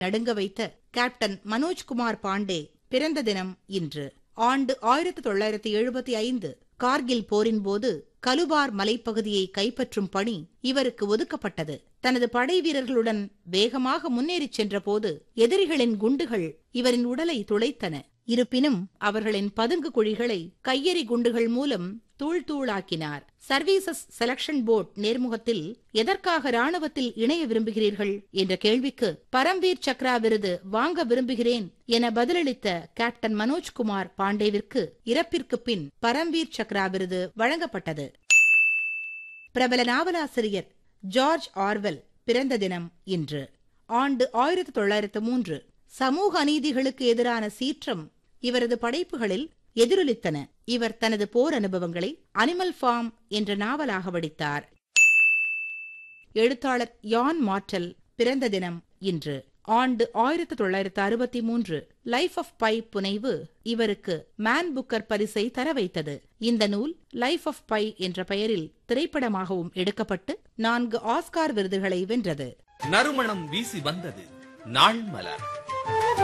நடுங்க வைத்த கேப்டன் மனோஜ்குமார் பாண்டே பிறந்த தினம் இன்று ஆண்டு ஆயிரத்தி தொள்ளாயிரத்தி எழுபத்தி ஐந்து கார்கில் போரின் போது கலுபார் மலைப்பகுதியை கைப்பற்றும் பணி இவருக்கு ஒதுக்கப்பட்டது தனது படை வீரர்களுடன் வேகமாக முன்னேறிச் சென்றபோது எதிரிகளின் குண்டுகள் இவரின் உடலை துளைத்தன இருப்பினும் அவர்களின் பதுங்கு குழிகளை கையெறி குண்டுகள் மூலம் தூள் தூளாக்கினார் சர்வீசஸ் செலக்ஷன் போர்ட் நேர்முகத்தில் எதற்காக ராணுவத்தில் இணைய விரும்புகிறீர்கள் என்ற கேள்விக்கு பரம்வீர் சக்ரா விருது வாங்க விரும்புகிறேன் என பதிலளித்த கேப்டன் மனோஜ்குமார் பாண்டேவிற்கு இறப்பிற்கு பின் பரம்வீர் சக்ரா விருது வழங்கப்பட்டது பிரபல நாவலாசிரியர் ஜார்ஜ் ஆர்வெல் பிறந்த தினம் இன்று ஆண்டு ஆயிரத்தி தொள்ளாயிரத்து மூன்று சமூக அநீதிகளுக்கு எதிரான சீற்றம் இவரது படைப்புகளில் எதிரொலித்தன இவர் தனது போர் அனுபவங்களை அனிமல் ஃபார்ம் என்ற நாவலாக வடித்தார் எழுத்தாளர் யான் மார்டல் பிறந்த தினம் இன்று ஆண்டு ஆயிரத்தி தொள்ளாயிரத்து அறுபத்தி மூன்று லைஃப் ஆஃப் பை புனைவு இவருக்கு மேன் புக்கர் பரிசை தர வைத்தது இந்த நூல் லைஃப் ஆஃப் பை என்ற பெயரில் திரைப்படமாகவும் எடுக்கப்பட்டு நான்கு ஆஸ்கார் விருதுகளை வென்றது நறுமணம் வீசி வந்தது நாள் மலர்